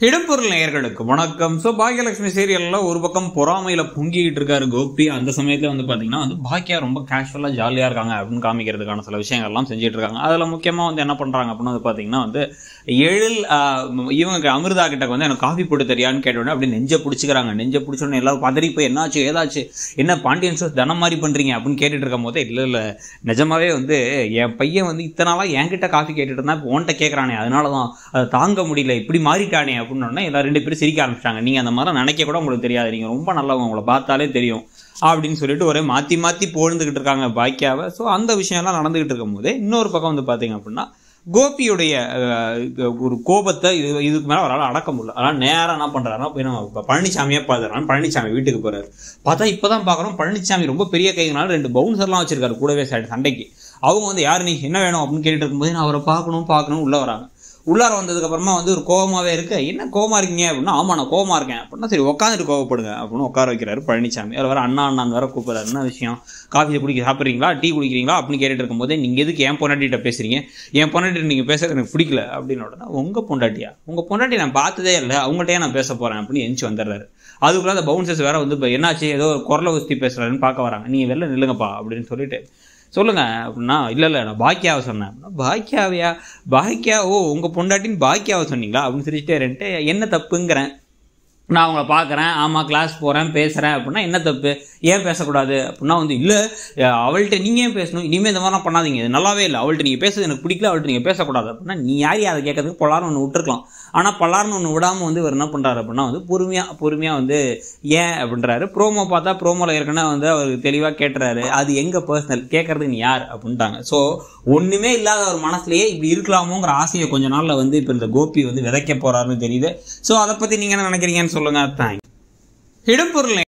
இடம்பொருள் நேயர்களுக்கு வணக்கம் ஸோ பாக்கியலட்சுமி சீரியல்ல ஒரு பக்கம் பொறாமையில பொங்கிட்டு இருக்காரு கோபி அந்த சமயத்துல வந்து பாத்தீங்கன்னா வந்து பாக்கியா ரொம்ப கேஷுவலா ஜாலியா இருக்காங்க அப்படின்னு காமிக்கிறதுக்கான சில விஷயங்கள்லாம் செஞ்சுட்டு இருக்காங்க அதுல முக்கியமா வந்து என்ன பண்றாங்க அப்படின்னு வந்து பாத்தீங்கன்னா வந்து எழில் ஆஹ், இவங்க அமிர்தா கிட்ட வந்து எனக்கு காஃபி போட்டு தெரியான்னு கேட்டோன்னே அப்படி நெஞ்ச பிடிச்சிக்கிறாங்க நெஞ்ச பிடிச்சோன்னே எல்லாரும் பதறி போய் என்னாச்சு ஏதாச்சு என்ன பாண்டியன் ஷோஸ் தனம் மாதிரி பண்றீங்க அப்படின்னு கேட்டுட்டு இருக்கும் போதே இல்ல இல்ல நிஜமாவே வந்து என் பையன் வந்து இத்தனை நாளா என்கிட்ட காஃபி கேட்டுட்டு இருந்தா இப்போ உன்கிட்ட கேட்கறானே அதனால தான் அதை தாங்க முடியல இப்படி மாறிட்டானே அப்படின்னு எல்லாரும் ரெண்டு பேரும் சிரிக்க ஆரம்பிச்சிட்டாங்க நீங்க அந்த மாதிரி நினைக்க கூட உங்களுக்கு தெரியாது நீங்க ரொம்ப நல்லவங்க உங்களை பார்த்தாலே தெரியும் அப்படின்னு சொல்லிட்டு ஒரே மாத்தி மாத்தி போழ்ந்துகிட்டு இருக்காங்க பாக்கியாவை ஸோ அந்த விஷயம்லாம் நடந்துகிட்டு இருக்கும் போதே இன்னொரு பக்கம் வந்து பாத்தீங்க அப்படின்னா கோபியுடைய அஹ், இது ஒரு கோபத்தை இது இதுக்கு மேல அவரால் அடக்க முடியல அதனால நேரா என்ன பண்றாருன்னா போய் நம்ம இப்ப பழனிசாமியே பார்த்துறாரு பழனிசாமி வீட்டுக்கு போறாரு பார்த்தா இப்பதான் பார்க்குறோம் பழனிசாமி ரொம்ப பெரிய கைனால ரெண்டு பவுன்சர்லாம் வச்சிருக்காரு கூடவே சைடு சண்டைக்கு அவங்க வந்து யாரு நீ என்ன வேணும் அப்படின்னு கேட்டுட்டு இருக்கும்போது நான் அவரை பார்க்கணும் பார்க்கணும் உள்ள வராங்க உள்ளார வந்ததுக்கு அப்புறமா வந்து ஒரு கோவமாவே இருக்கு என்ன கோவமா இருக்கீங்க அப்படின்னா ஆமா நான் கோவமா இருக்கேன் அப்படின்னா சரி உட்காந்துட்டு கோவப்படுங்க அப்படின்னு உட்கார வைக்கிறாரு பழனிசாமி அவர் வேற அண்ணா அண்ணான்னு வேற கூப்பிடுறாரு என்ன விஷயம் காஃபி குடிக்க சாப்பிட்றீங்களா டீ குடிக்கிறீங்களா அப்படின்னு கேட்டுட்டு இருக்கும்போதே நீங்க எதுக்கு என் பொண்டாட்டிகிட்ட பேசுறீங்க என் பொண்டாட்டி நீங்க பேசுறது எனக்கு பிடிக்கல அப்படின்னு உடனே உங்க பொண்டாட்டியா உங்க பொண்டாட்டி நான் பார்த்ததே இல்லை அவங்கள்ட்டயே நான் பேச போறேன் அப்படின்னு எஞ்சி வந்துடுறாரு அதுக்குள்ள அந்த பவுன்சர்ஸ் வேற வந்து இப்போ என்னாச்சு ஏதோ ஒரு குரலை உஸ்தி பேசுறாருன்னு பார்க்க வராங்க நீங்க வெளில நில்லுங்கப்பா அப்படின்னு சொல்லிட்டு சொல்லுங்க அப்படின்னா இல்லை இல்லை நான் பாக்கியாவை சொன்னேன் அப்படின்னா பாக்கியாவையா பாக்கியா ஓ உங்கள் பொண்டாட்டின்னு பாக்கியாவை சொன்னீங்களா அப்படின்னு சொல்லிட்டு ரெண்டு என்ன தப்புங்கிறேன் நான் அவங்கள பார்க்குறேன் ஆமாம் கிளாஸ் போகிறேன் பேசுகிறேன் அப்படின்னா என்ன தப்பு ஏன் பேசக்கூடாது அப்படின்னா வந்து இல்லை அவள்கிட்ட நீங்கள் ஏன் பேசணும் இனிமேல் இந்த மாதிரிலாம் பண்ணாதீங்க இது நல்லாவே இல்லை அவள்கிட்ட நீங்கள் பேசுறது எனக்கு பிடிக்கல அவள்கிட்ட நீங்கள் பேசக்கூடாது அப்படின்னா நீ யாரையும் அதை கேட்கறதுக்கு பொலாரம் ஒன்று விட்டுருக்கலாம் ஆனால் பல்லார்னு ஒன்று விடாமல் வந்து இவர் என்ன பண்ணுறாரு அப்படின்னா வந்து பொறுமையாக பொறுமையாக வந்து ஏன் அப்படின்றாரு ப்ரோமோ பார்த்தா ப்ரோமோவில் ஏற்கனவே வந்து அவருக்கு தெளிவாக கேட்டுறாரு அது எங்கள் பர்சனல் கேட்கறதுக்கு நீ யார் அப்படின்ட்டாங்க ஸோ ஒன்றுமே இல்லாத ஒரு மனசுலயே இப்படி இருக்கலாமோங்கிற ஆசையை கொஞ்ச நாளில் வந்து இப்போ இந்த கோபி வந்து விதைக்க போறாருன்னு தெரியுது ஸோ அதை பற்றி நீங்கள் என்ன நினைக்கிறீங்கன்னு சொல்லுங்கள் தேங்க்ஸ் இடம்பொருள்